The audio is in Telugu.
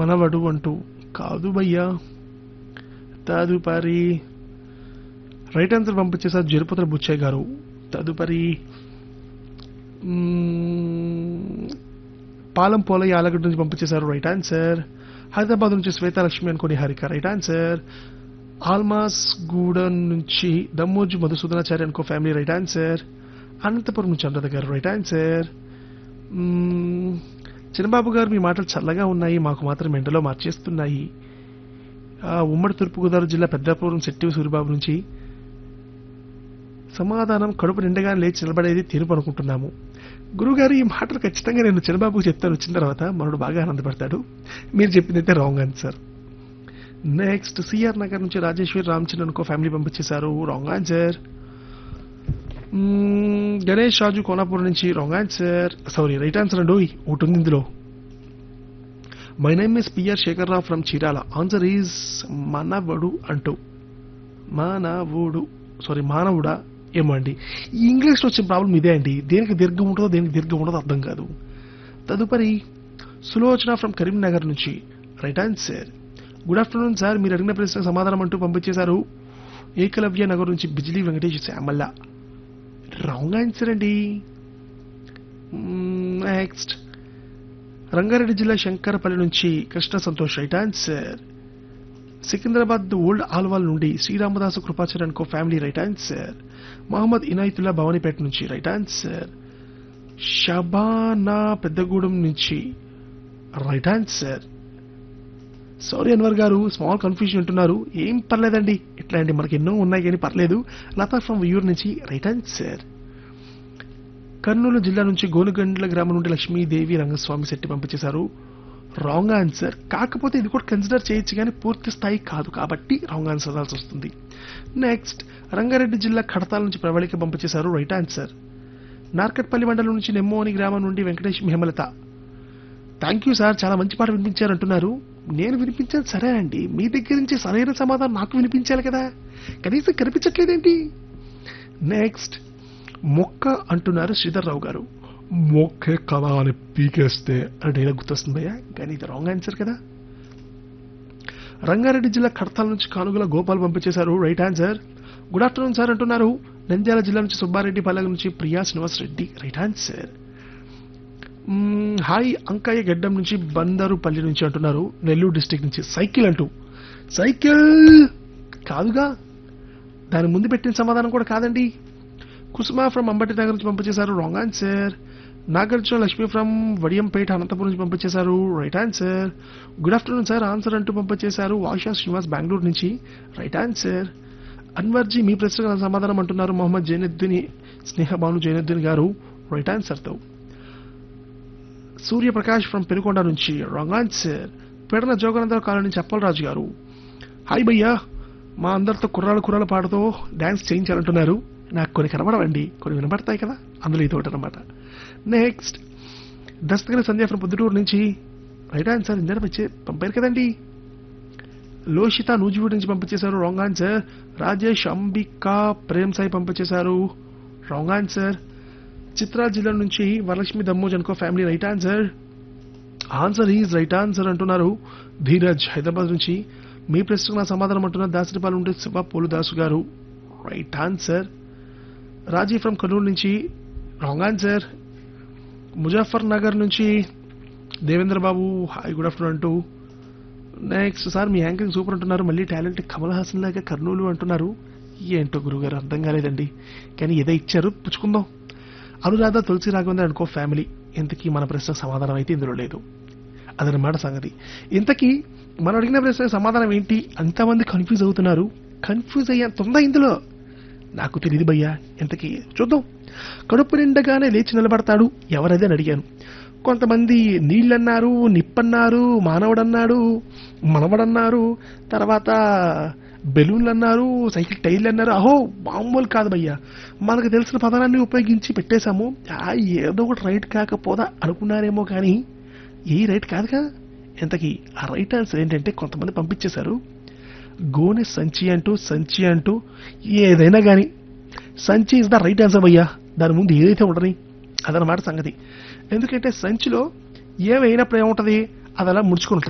మనవడు అంటూ కాదు భయ్యా తదుపరి రైట్ ఆన్సర్ పంపించేసారు జరుపతుల బుచ్చయ్య గారు తదుపరి మ్మ్, పాలం పోల యాలగడ్డ నుంచి పంపించేశారు రైట్ ఆన్సర్ హైదరాబాద్ నుంచి శ్వేతాలక్ష్మి అనుకుని హరిక రైట్ ఆన్సర్ ఆల్మాస్ గూడెన్ నుంచి దమ్మోజు మధుసూదనాచార్య అనుకో ఫ్యామిలీ రైట్ ఆన్సర్ అనంతపురం నుంచి అనురాధ గారు రైట్ ఆన్సర్ మ్మ్, చిన్నబాబు గారు మీ మాటలు చల్లగా ఉన్నాయి మాకు మాత్రం ఎండలో మార్చేస్తున్నాయి ఆ, ఉమ్మడి తూర్పుగోదావరి జిల్లా పెద్దాపురం శెట్టి సూరిబాబు నుంచి సమాధానం కడుపు నిండగా లేచి నిలబడేది తీర్పు అనుకుంటున్నాము గురుగారు ఈ మాటలు ఖచ్చితంగా నేను చిన్నబాబుకు చెప్తాను వచ్చిన తర్వాత మనడు బాగా ఆనందపడతాడు మీరు చెప్పింది అయితే wrong answer next C R Nagar నుంచి రాజేశ్వరి రామచంద్రన్ అనుకో ఫ్యామిలీ పంపించేశారు రాంగ్ ఆన్సర్ మ్మ్, గణేష్ రాజు కోనాపూర్ నుంచి wrong answer sorry right answer అండి ఓయ్, ఒకటి ఉంది ఇందులో my name is P R Shekhar Rao from Chirala answer is మనవడు అంటూ మానవుడు సారీ మానవుడా ఏమో అండి ఈ ఇంగ్లీష్లో వచ్చిన ప్రాబ్లం ఇదే అండి దేనికి దీర్ఘం ఉంటుందో దేనికి దీర్ఘం ఉంటుందో అర్థం కాదు తదుపరి సులోచన ఫ్రమ్ కరీంనగర్ నుంచి right answer good afternoon sir మీరు అడిగిన ప్రశ్నకు సమాధానం అంటూ పంపించేశారు ఏకలవ్య నగర్ నుంచి బిజిలీ వెంకటేష్ శ్యామల్ల రాంగ్ ఆన్సర్ అండి నెక్స్ట్ రంగారెడ్డి జిల్లా శంకరపల్లి నుంచి Krishna Santosh right answer Secunderabad old Alwal నుండి శ్రీరామదాసు కృపాచార్య అనుకో family right answer Mohammed Inayatullah Bhavanipeta నుంచి రైట్ ఆన్సర్ షబానా పెద్దగూడెం నుంచి రైట్ ఆన్సర్ సారీ అన్వర్ గారు స్మాల్ కన్ఫ్యూజన్ అంటున్నారు ఏం పర్లేదండి ఇట్లా అండి మనకి ఎన్నో ఉన్నాయి కానీ పర్లేదు లతా ఫ్రమ్ వ్యూర్ నుంచి రైట్ ఆన్సర్ కర్నూలు జిల్లా నుంచి గోనుగండ్ల గ్రామం నుండి లక్ష్మీదేవి రంగస్వామి శెట్టి పంపించేశారు రాంగ్ ఆన్సర్ కాకపోతే ఇది కూడా కన్సిడర్ చేయొచ్చు కానీ పూర్తి స్థాయి కాదు కాబట్టి రాంగ్ ఆన్సర్ అనాల్సి వస్తుంది నెక్స్ట్ రంగారెడ్డి జిల్లా కడతాల నుంచి ప్రవళిక పంపించేశారు రైట్ ఆన్సర్ నార్కట్పల్లి మండలం నుంచి నెమ్మోని గ్రామం నుండి Venkatesh Hemalatha thank you sir చాలా మంచి పాట వినిపించారు అంటున్నారు నేను వినిపించాను సరే అండి మీ దగ్గర నుంచి సరైన సమాధానం నాకు వినిపించాలి కదా కనీసం కనిపించట్లేదేంటి నెక్స్ట్ మొక్క అంటున్నారు శ్రీధర్ రావు గారు మొక్కే కదా అని పీకేస్తే అని డైలాగ్ గుర్తొస్తుందయ్యా కానీ ఇది రాంగ్ ఆన్సర్ కదా రంగారెడ్డి జిల్లా కడతాల నుంచి కానుగల గోపాల్ పంపించేశారు right answer good afternoon sir అంటున్నారు నంద్యాల జిల్లా నుంచి సుబ్బారెడ్డి పల్లె నుంచి ప్రియా శ్రీనివాస్ రెడ్డి రైట్ ఆన్సర్ మ్మ్, హాయ్ అంకయ్య గడ్డం నుంచి బందరుపల్లి నుంచి అంటున్నారు నెల్లూరు డిస్టిక్ నుంచి సైకిల్ అంటూ సైకిల్ కాదుగా దాని ముందు పెట్టిన సమాధానం కూడా కాదండి కుసుమ ఫ్రమ్ అంబటి నగర్ నుంచి పంపించేశారు wrong answer Nagarjuna Lakshmi from Vadiyampeta Anantapuram నుంచి పంపించేశారు right answer good afternoon sir answer అంటూ పంపించేశారు వాషా శ్రీనివాస్ బెంగళూరు నుంచి రైట్ ఆన్సర్ అన్వర్జీ మీ ప్రశ్నకు సమాధానం అంటున్నారు మొహమ్మద్ జైనుద్దీన్ స్నేహ భాను జైనుద్దీన్ గారు రైట్ ఆన్సర్తో సూర్యప్రకాష్ ఫ్రమ్ పెనుకొండ నుంచి wrong answer Pedana Joganandarao colony నుంచి అప్పలరాజు గారు హాయ్ భయ్యా మా అందరితో కుర్రాలు కుర్రాలు పాడుతూ డాన్స్ చేయించాలంటున్నారు నాకు కొన్ని కనబడవండి కొన్ని వినబడతాయి కదా అందులో ఇది ఒకటి అనమాట నెక్స్ట్ దస్తగిరి సంధ్య ఫ్రమ్ పొద్దుటూరు నుంచి రైట్ ఆన్సర్ ఇందర వచ్చే పంపారు కదండి లోషిత నూజివీడు నుంచి పంపించేశారు రాంగ్ ఆన్సర్ రాజేష్ అంబిక ప్రేమ్ సాయి పంపించేశారు రాంగ్ ఆన్సర్ చిత్రా జిల్లా నుంచి వరలక్ష్మి దమ్మోజ్ అనుకో family right answer answer is right answer అంటున్నారు ధీరజ్ హైదరాబాద్ నుంచి మీ ప్రశ్నకు నా సమాధానం అంటున్నారు దాసరిపాలెం నుండి శివ పోలుదాసు గారు right answer Raji from Kurnool నుంచి రాంగ్ ఆన్సర్ ముజాఫర్ నగర్ నుంచి Devendra Babu hi good afternoon అంటూ నెక్స్ట్ సార్ మీ యాంకరింగ్ సూపర్ అంటున్నారు మళ్ళీ టాలెంట్ కమల్ హాసన్ లాగా కర్నూలు అంటున్నారు ఏంటో గురుగారు అర్థం కాలేదండి కానీ ఏదో ఇచ్చారు పుచ్చుకుందాం అనురాధ తులసి రాఘవేంద్ర అనుకో ఫ్యామిలీ ఇంతకీ మన ప్రశ్న సమాధానం అయితే ఇందులో లేదు అదనమాట సంగతి ఇంతకీ మనం అడిగిన ప్రశ్న సమాధానం ఏంటి అంతమంది కన్ఫ్యూజ్ అవుతున్నారు కన్ఫ్యూజ్ అయ్యా తొందా ఇందులో నాకు తెలియదు భయ్యా ఇంతకీ చూద్దాం కడుపు నిండగానే లేచి నిలబడతాడు ఎవరదే అని అడిగాను కొంతమంది నీళ్ళన్నారు నిప్పన్నారు మానవుడన్నాడు మనవడన్నారు తర్వాత బెలూన్లు అన్నారు సైకిల్ టైర్లు అన్నారు అహో మామూలు కాదు భయ్యా మనకు తెలిసిన పదాలన్నీ ఉపయోగించి పెట్టేశాము ఆ, ఏదో ఒకటి రైట్ కాకపోదా అనుకున్నారేమో కానీ ఏ రైట్ కాదు కదా ఇంతకీ ఆ రైట్ ఆన్సర్ ఏంటంటే కొంతమంది పంపించేశారు గోనె సంచి అంటూ సంచి అంటూ ఏదైనా కానీ సంచి ఇస్ ద రైట్ ఆన్సర్ భయ్యా దాని ముందు ఏదైతే ఉండని అదనమాట సంగతి ఎందుకంటే సంచిలో ఏమైనప్పుడు ఏముంటది అది అలా ముడుచుకుని ఉంటుంది